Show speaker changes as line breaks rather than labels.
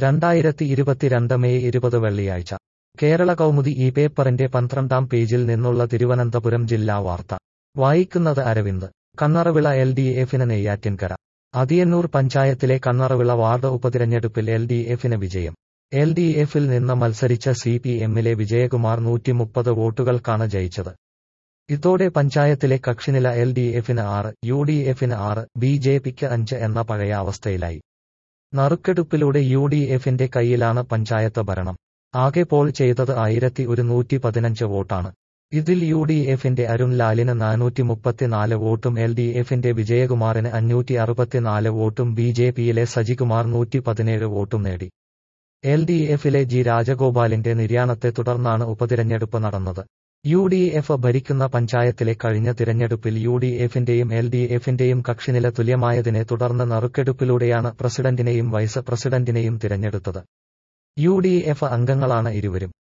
രണ്ടായിരത്തി ഇരുപത്തിരണ്ട് മെയ് ഇരുപത് വെള്ളിയാഴ്ച കേരള കൗമുദി ഈ പേപ്പറിന്റെ പന്ത്രണ്ടാം പേജിൽ നിന്നുള്ള തിരുവനന്തപുരം ജില്ലാ വാർത്ത വായിക്കുന്നത് അരവിന്ദ് കണ്ണറവിള എൽ ഡി എഫിന് നെയ്യാറ്റിൻകര അതിയന്നൂർ പഞ്ചായത്തിലെ കണ്ണറവിള വാർഡ് ഉപതിരഞ്ഞെടുപ്പിൽ എൽ ഡി എഫിന് വിജയം എൽ ഡി എഫിൽ നിന്ന് മത്സരിച്ച സി പി എമ്മിലെ വിജയകുമാർ നൂറ്റിമുപ്പത് വോട്ടുകൾക്കാണ് ജയിച്ചത് ഇതോടെ പഞ്ചായത്തിലെ കക്ഷിനില എൽ ഡി എഫിന് ആറ് യു ഡി എഫിന് ആറ് ബി ജെ പിക്ക് അഞ്ച് എന്ന പഴയ അവസ്ഥയിലായി നറുക്കെടുപ്പിലൂടെ യു ഡി എഫിന്റെ കയ്യിലാണ് പഞ്ചായത്ത് ഭരണം ആകെ പോൾ ചെയ്തത് ആയിരത്തി ഒരുന്നൂറ്റി പതിനഞ്ച് വോട്ടാണ് ഇതിൽ യു ഡി എഫിന്റെ അരുൺ ലാലിന് നാനൂറ്റി മുപ്പത്തിനാല് വോട്ടും എൽ ഡി എഫിന്റെ വിജയകുമാറിന് അഞ്ഞൂറ്റി അറുപത്തിനാല് വോട്ടും ബി ജെ പിയിലെ സജികുമാർ നൂറ്റി പതിനേഴ് വോട്ടും നേടി എൽ ഡി എഫിലെ ജി രാജഗോപാലിന്റെ നിര്യാണത്തെ തുടർന്നാണ് ഉപതിരഞ്ഞെടുപ്പ് നടന്നത് യു ഡി എഫ് ഭരിക്കുന്ന പഞ്ചായത്തിലെ കഴിഞ്ഞ തിരഞ്ഞെടുപ്പിൽ യു ഡി എഫിന്റെയും എൽ ഡി എഫിന്റെയും കക്ഷിനില തുല്യമായതിനെ തുടർന്ന് നറുക്കെടുപ്പിലൂടെയാണ് പ്രസിഡന്റിനെയും വൈസ് പ്രസിഡന്റിനെയും തിരഞ്ഞെടുത്തത് യു ഡി എഫ് അംഗങ്ങളാണ് ഇരുവരും